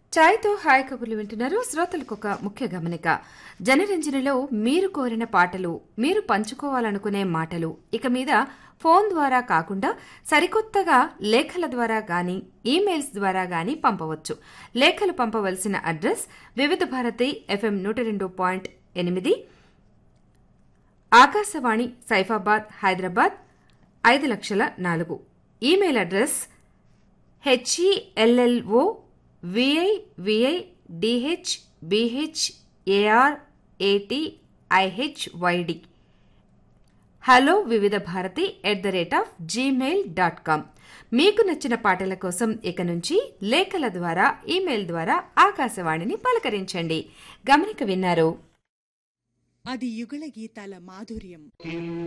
ఛాయ్తో hi కబుర్లు వింటున్నారు శ్రోతలకు ఒక ముఖ్య గమనిక జనరంజనిలో మీరు కోరిన పాటలు మీరు పంచుకోవాలనుకునే మాటలు ఇక మీద ఫోన్ ద్వారా కాకుండా సరికొత్తగా లేఖల ద్వారా గాని ఈమెయిల్స్ ద్వారా గాని పంపవచ్చు లేఖలు పంపవలసిన అడ్రస్ వివిధ భారతి ఎఫ్ఎం నూట రెండు పాయింట్ ఎనిమిది ఆకాశవాణి సైఫాబాద్ హైదరాబాద్ ఐదు లక్షల నాలుగు email address H E L L O V I V I D H B H A R A T I H Y D hello Vividh Bharati at the rate of Gmail dot com మీకు నచ్చిన పాటల కోసం ఇక నుంచి లేఖల ద్వారా ఈమెయిల్ ద్వారా ఆకాశవాణిని పలకరించండి గమనిక విన్నారు అది యుగళ గీతాల మాధుర్యం